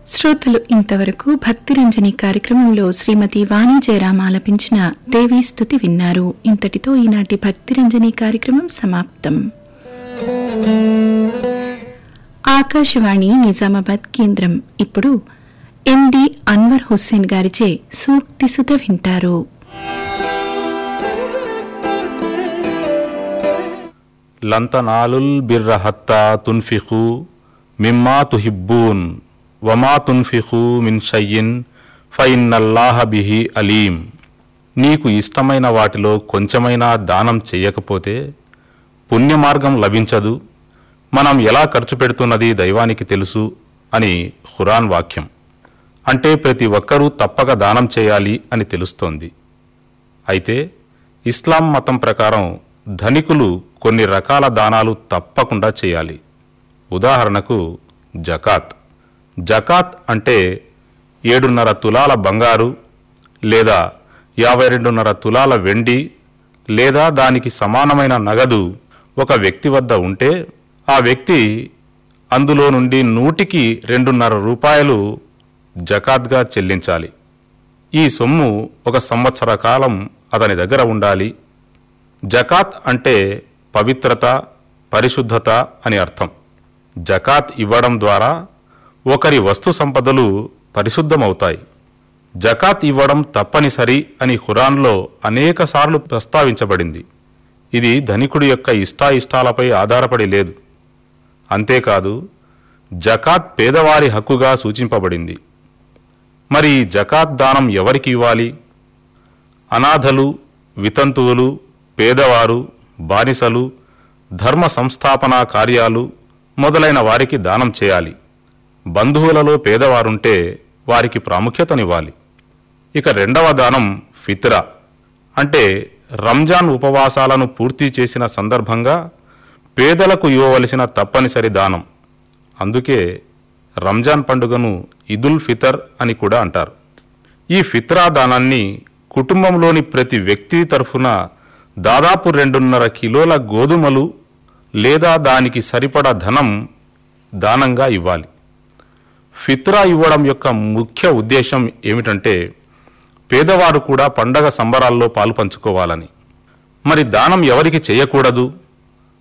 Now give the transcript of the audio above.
శ్రోతలు ఇంతవరకు భక్తిరంజని కార్యక్రమంలో శ్రీమతి వాణి జయరాం ఆలపించిన దేవీ స్తుతి విన్నారు ఇంతటితో ఈనాటి భక్తిరంజని కార్యక్రమం సమాప్తం ఆకాశవాణి నిజామాబాద్ కేంద్రం ఇప్పుడు ఎండి అన్వర్ హుస్సేన్ గారిచే సూక్తి సుత వింటారు లంతనాలుల్ బిర్ర హత్తా తున్ఫిఖు మిమ్మా తుహిబ్బూన్ వమా తున్ఫిఖు మిన్ షయ్యిన్ ఫయిన్నల్లాహ బిహి అలీం నీకు ఇష్టమైన వాటిలో కొంచెమైనా దానం చెయ్యకపోతే పుణ్యమార్గం లభించదు మనం ఎలా ఖర్చు పెడుతున్నది దైవానికి తెలుసు అని ఖురాన్ వాక్యం అంటే ప్రతి ఒక్కరూ తప్పక దానం చేయాలి అని తెలుస్తోంది అయితే ఇస్లాం మతం ప్రకారం ధనికులు కొన్ని రకాల దానాలు తప్పకుండా చేయాలి ఉదాహరణకు జకాత్ జకాత్ అంటే ఏడున్నర తులాల బంగారు లేదా యాభై రెండున్నర తులాల వెండి లేదా దానికి సమానమైన నగదు ఒక వ్యక్తి వద్ద ఉంటే ఆ వ్యక్తి అందులో నుండి నూటికి రెండున్నర రూపాయలు జకాత్గా చెల్లించాలి ఈ సొమ్ము ఒక సంవత్సర కాలం అతని దగ్గర ఉండాలి జకాత్ అంటే పవిత్రత పరిశుద్ధత అని అర్థం జకాత్ ఇవ్వడం ద్వారా ఒకరి వస్తు సంపదలు పరిశుద్ధమవుతాయి జకాత్ ఇవ్వడం తప్పనిసరి అని ఖురాన్లో అనేకసార్లు ప్రస్తావించబడింది ఇది ధనికుడి యొక్క ఇష్టాయిష్టాలపై ఆధారపడి లేదు అంతేకాదు జకాత్ పేదవారి హక్కుగా సూచింపబడింది మరి ఈ జకాత్ దానం ఎవరికి ఇవ్వాలి అనాథలు వితంతువులు పేదవారు బానిసలు ధర్మ సంస్థాపనా కార్యాలు మొదలైన వారికి దానం చేయాలి బంధువులలో పేదవారుంటే వారికి ప్రాముఖ్యతనివ్వాలి ఇక రెండవ దానం ఫిత్రా అంటే రంజాన్ ఉపవాసాలను పూర్తి చేసిన సందర్భంగా పేదలకు ఇవ్వవలసిన తప్పనిసరి దానం అందుకే రంజాన్ పండుగను ఇదుల్ ఫితర్ అని కూడా అంటారు ఈ ఫిత్రా దానాన్ని కుటుంబంలోని ప్రతి వ్యక్తి తరఫున దాదాపు రెండున్నర కిలోల గోధుమలు లేదా దానికి సరిపడా ధనం దానంగా ఇవ్వాలి ఫిత్రా ఇవ్వడం యొక్క ముఖ్య ఉద్దేశం ఏమిటంటే పేదవారు కూడా పండగ సంబరాల్లో పాలు పంచుకోవాలని మరి దానం ఎవరికి చేయకూడదు